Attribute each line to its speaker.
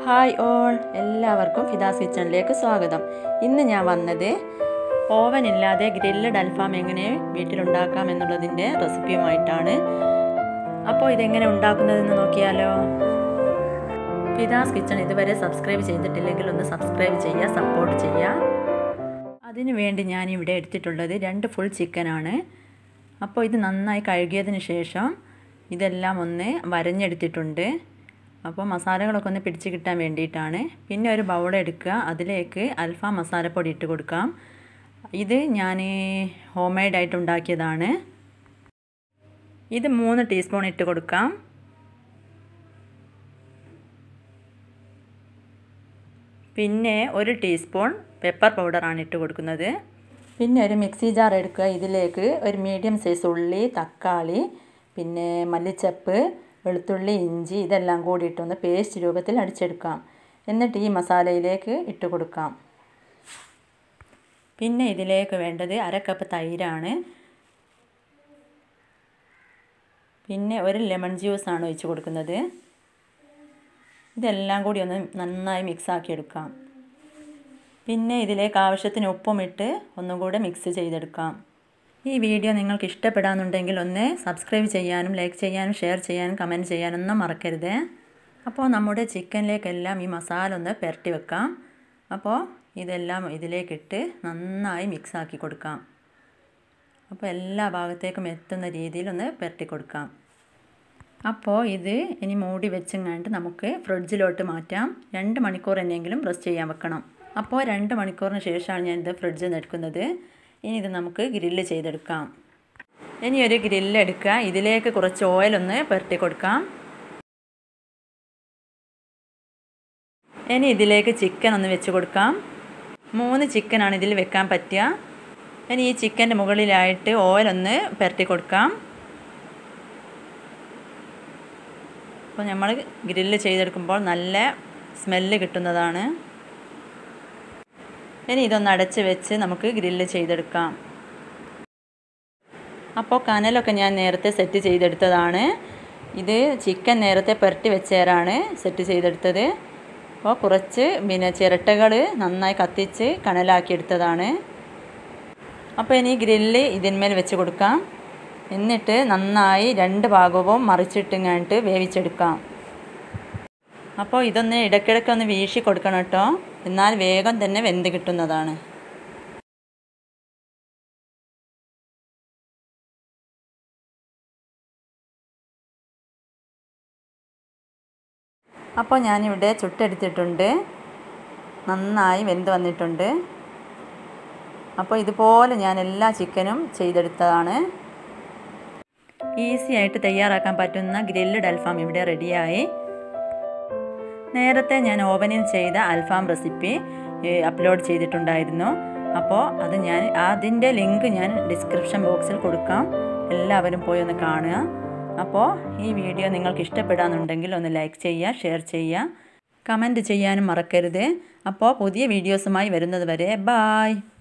Speaker 1: hi all എല്ലാവർക്കും ഫിദാസ് കിച്ചണിലേക്ക് സ്വാഗതം ഇന്ന് ഞാൻ വന്നത് ഓവൻ ഇല്ലാതെ ഗ്രില്ലഡ് അൽഫാം എങ്ങനെ വീട്ടിലുണ്ടാക്കാം എന്നുള്ളതിൻ്റെ റെസിപ്പിയുമായിട്ടാണ് അപ്പോൾ ഇതെങ്ങനെ ഉണ്ടാക്കുന്നതെന്ന് നോക്കിയാലോ ഫിദാസ് കിച്ചൺ ഇതുവരെ സബ്സ്ക്രൈബ് ചെയ്തിട്ടില്ലെങ്കിൽ ഒന്ന് സബ്സ്ക്രൈബ് ചെയ്യുക സപ്പോർട്ട് ചെയ്യുക അതിനു വേണ്ടി ഞാൻ ഇവിടെ എടുത്തിട്ടുള്ളത് രണ്ട് ഫുൾ ചിക്കനാണ് അപ്പോൾ ഇത് നന്നായി കഴുകിയതിന് ശേഷം ഇതെല്ലാം ഒന്ന് വരഞ്ഞെടുത്തിട്ടുണ്ട് അപ്പോൾ മസാലകളൊക്കെ ഒന്ന് പിടിച്ച് കിട്ടാൻ വേണ്ടിയിട്ടാണ് പിന്നെ ഒരു ബൗൾ എടുക്കുക അതിലേക്ക് അൽഫാം മസാലപ്പൊടി ഇട്ട് കൊടുക്കാം ഇത് ഞാൻ ഹോം മെയ്ഡായിട്ട് ഉണ്ടാക്കിയതാണ് ഇത് മൂന്ന് ടീസ്പൂൺ ഇട്ട് കൊടുക്കാം പിന്നെ ഒരു ടീസ്പൂൺ പെപ്പർ പൗഡറാണ് ഇട്ട് കൊടുക്കുന്നത് പിന്നെ ഒരു മിക്സി ജാർ എടുക്കുക ഇതിലേക്ക് ഒരു മീഡിയം സൈസ് ഉള്ളി തക്കാളി പിന്നെ മല്ലിച്ചപ്പ് വെളുത്തുള്ളി ഇഞ്ചി ഇതെല്ലാം കൂടി ഇട്ടൊന്ന് പേസ്റ്റ് രൂപത്തിൽ അടിച്ചെടുക്കാം എന്നിട്ട് ഈ മസാലയിലേക്ക് ഇട്ട് കൊടുക്കാം പിന്നെ ഇതിലേക്ക് വേണ്ടത് അര കപ്പ് തൈരാണ് പിന്നെ ഒരു ലെമൺ ജ്യൂസാണ് ഒഴിച്ച് കൊടുക്കുന്നത് ഇതെല്ലാം കൂടി ഒന്ന് നന്നായി മിക്സ് ആക്കിയെടുക്കാം പിന്നെ ഇതിലേക്ക് ആവശ്യത്തിന് ഉപ്പും ഇട്ട് ഒന്നും കൂടെ മിക്സ് ചെയ്തെടുക്കാം ഈ വീഡിയോ നിങ്ങൾക്ക് ഇഷ്ടപ്പെടാന്നുണ്ടെങ്കിൽ ഒന്ന് സബ്സ്ക്രൈബ് ചെയ്യാനും ലൈക്ക് ചെയ്യാനും ഷെയർ ചെയ്യാനും കമൻറ്റ് ചെയ്യാനൊന്നും മറക്കരുത് അപ്പോൾ നമ്മുടെ ചിക്കനിലേക്കെല്ലാം ഈ മസാല ഒന്ന് പുരട്ടി വെക്കാം അപ്പോൾ ഇതെല്ലാം ഇതിലേക്കിട്ട് നന്നായി മിക്സ് ആക്കി കൊടുക്കാം അപ്പോൾ എല്ലാ ഭാഗത്തേക്കും എത്തുന്ന രീതിയിൽ ഒന്ന് പുരട്ടി കൊടുക്കാം അപ്പോൾ ഇത് ഇനി മൂടി വെച്ചെങ്ങാണ്ട് നമുക്ക് ഫ്രിഡ്ജിലോട്ട് മാറ്റാം രണ്ട് മണിക്കൂർ എന്നെങ്കിലും റെസ്റ്റ് ചെയ്യാൻ വെക്കണം അപ്പോൾ രണ്ട് മണിക്കൂറിന് ശേഷമാണ് ഞാൻ ഇത് ഫ്രിഡ്ജിൽ നിന്ന് എടുക്കുന്നത് ഇനി ഇത് നമുക്ക് ഗ്രില്ല് ചെയ്തെടുക്കാം ഇനി ഒരു ഗ്രില്ല് എടുക്കുക ഇതിലേക്ക് കുറച്ച് ഓയിലൊന്ന് പുരട്ടി കൊടുക്കാം ഇനി ഇതിലേക്ക് ചിക്കൻ ഒന്ന് വെച്ച് കൊടുക്കാം മൂന്ന് ചിക്കനാണ് ഇതിൽ വെക്കാൻ പറ്റുക ഇനി ഈ ചിക്കൻ്റെ മുകളിലായിട്ട് ഓയിലൊന്ന് പുരട്ടി കൊടുക്കാം അപ്പോൾ നമ്മൾ ഗ്രില്ല് ചെയ്തെടുക്കുമ്പോൾ നല്ല സ്മെല്ല് കിട്ടുന്നതാണ് ഇനി ഇതൊന്ന് അടച്ച് വെച്ച് നമുക്ക് ഗ്രില്ല് ചെയ്തെടുക്കാം അപ്പോൾ കനലൊക്കെ ഞാൻ നേരത്തെ സെറ്റ് ചെയ്തെടുത്തതാണ് ഇത് ചിക്കൻ നേരത്തെ പുരട്ടി വെച്ചേരാണ് സെറ്റ് ചെയ്തെടുത്തത് അപ്പോൾ കുറച്ച് പിന്നെ ചിരട്ടകൾ നന്നായി കത്തിച്ച് കനലാക്കിയെടുത്തതാണ് അപ്പോൾ ഇനി ഗ്രില്ല് ഇതിന്മേൽ വെച്ച് കൊടുക്കാം എന്നിട്ട് നന്നായി രണ്ട് ഭാഗവും മറിച്ചിട്ടിങ്ങാണ്ട് വേവിച്ചെടുക്കാം അപ്പോൾ ഇതൊന്ന് ഇടയ്ക്കിടയ്ക്ക് ഒന്ന് വീശി കൊടുക്കണം കേട്ടോ എന്നാൽ വേഗം തന്നെ വെന്ത് കിട്ടുന്നതാണ് അപ്പോൾ ഞാനിവിടെ ചുട്ടെടുത്തിട്ടുണ്ട് നന്നായി വെന്ത് വന്നിട്ടുണ്ട് അപ്പോൾ ഇതുപോലെ ഞാൻ എല്ലാ ചിക്കനും ചെയ്തെടുത്തതാണ് ഈസി ആയിട്ട് തയ്യാറാക്കാൻ പറ്റുന്ന ഗ്രില്ലഡ് അൽഫാം ഇവിടെ റെഡിയായി നേരത്തെ ഞാൻ ഓവനിൽ ചെയ്ത അൽഫാം റെസിപ്പി അപ്ലോഡ് ചെയ്തിട്ടുണ്ടായിരുന്നു അപ്പോൾ അത് ഞാൻ അതിൻ്റെ ലിങ്ക് ഞാൻ ഡിസ്ക്രിപ്ഷൻ ബോക്സിൽ കൊടുക്കാം എല്ലാവരും പോയി ഒന്ന് കാണുക അപ്പോൾ ഈ വീഡിയോ നിങ്ങൾക്ക് ഇഷ്ടപ്പെടാന്നുണ്ടെങ്കിൽ ഒന്ന് ലൈക്ക് ചെയ്യുക ഷെയർ ചെയ്യുക കമൻറ്റ് ചെയ്യാനും മറക്കരുത് അപ്പോൾ പുതിയ വീഡിയോസുമായി വരുന്നത് വരെ ബായ്